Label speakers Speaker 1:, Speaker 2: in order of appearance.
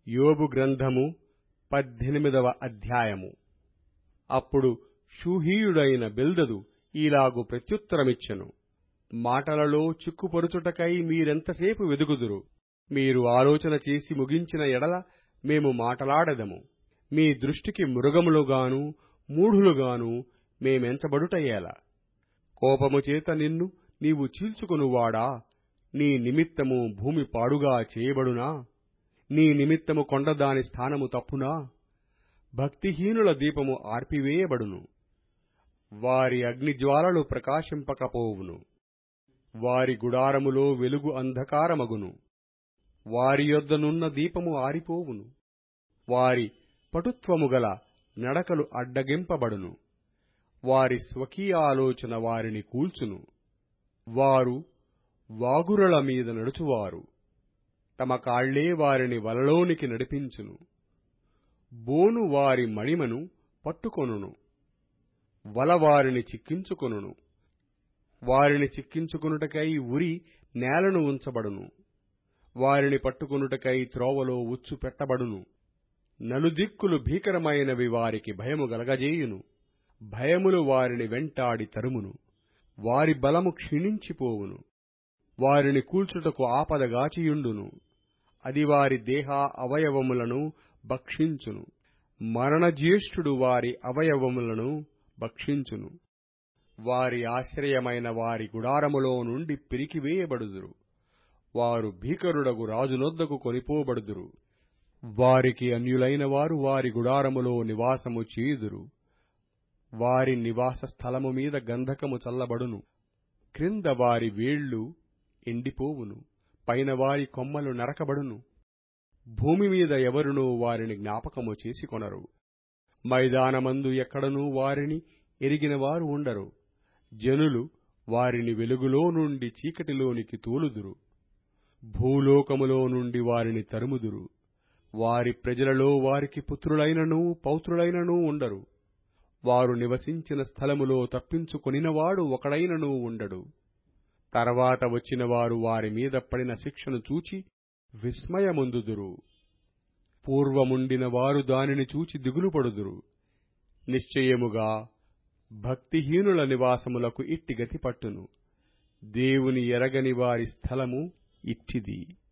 Speaker 1: యోబు గ్రంథము పద్దెనిమిదవ అధ్యాయము అప్పుడు షూహీయుడైన బిల్దదు ఈలాగు ప్రత్యుత్తరమిచ్చెను మాటలలో చిక్కుపరుచుటకై మీరెంతసేపు వెదుగుదురు మీరు ఆలోచన చేసి ముగించిన ఎడల మేము మాటలాడెదము మీ దృష్టికి మృగములుగాను మూఢులుగాను మేమెంచబడుట ఎలా కోపము చేత నిన్ను నీవు చీల్చుకొనువాడా నీ నిమిత్తము భూమి పాడుగా చేయబడునా నీ నిమిత్తము కొండ దాని స్థానము తప్పునా భక్తిహీనుల దీపము ఆర్పివేయబడును వారి అగ్నిజ్వాలలు ప్రకాశింపకపోవును వారి గుడారములో వెలుగు అంధకారమగును వారి యొద్దనున్న దీపము ఆరిపోవును వారి పటుత్వము గల నడకలు అడ్డగింపబడును వారి స్వకీయ ఆలోచన వారిని కూల్చును వారు వాగురల మీద నడుచువారు తమ కాళ్లే వారిని వలలోనికి నడిపించును బోను వారి మణిమను పట్టుకొనును వల వారిని చిక్కించుకొనును వారిని చిక్కించుకొనుటకై ఉరి నేలను ఉంచబడును వారిని పట్టుకొనుటకై త్రోవలో ఉచ్చు పెట్టబడును నలుదిక్కులు భీకరమైనవి వారికి భయము గలగజేయును భయములు వారిని వెంటాడి తరుమును వారి బలము క్షీణించిపోవును వారిని కూల్చుటకు ఆపదగాచియుండును అది వారి దేహ అవయవములను భక్షించును మరణజ్యేష్ఠుడు వారి అవయవములను భక్షించును వారి ఆశ్రయమైన వారి గుడారములో నుండి పిరికివేయబడుదురు వారు భీకరుడగు రాజునొద్దకు కొనిపోబడుదురు వారికి అన్యులైన వారు వారి గుడారములో నివాసము చేయుదురు వారి నివాస స్థలము మీద గంధకము చల్లబడును క్రింద వారి వేళ్లు ఎండిపోవును పైన వారి కొమ్మలు నరకబడును భూమి మీద ఎవరునూ వారిని జ్ఞాపకము చేసుకొనరు మైదానమందు ఎక్కడనూ వారిని ఎరిగిన వారు ఉండరు జనులు వారిని వెలుగులో నుండి చీకటిలోనికి తోలుదురు భూలోకములో నుండి వారిని తరుముదురు వారి ప్రజలలో వారికి పుత్రులైననూ పౌత్రులైననూ ఉండరు వారు నివసించిన స్థలములో తప్పించుకొనినవాడు ఒకడైననూ ఉండడు తర్వాత వచ్చిన వారు వారి మీద పడిన శిక్షను చూచి విస్మయముందుదురు పూర్వముండిన వారు దానిని చూచి దిగులుపడుదురు నిశ్చయముగా భక్తిహీనుల నివాసములకు ఇట్టిగతి పట్టును దేవుని ఎరగని వారి స్థలము ఇట్టిది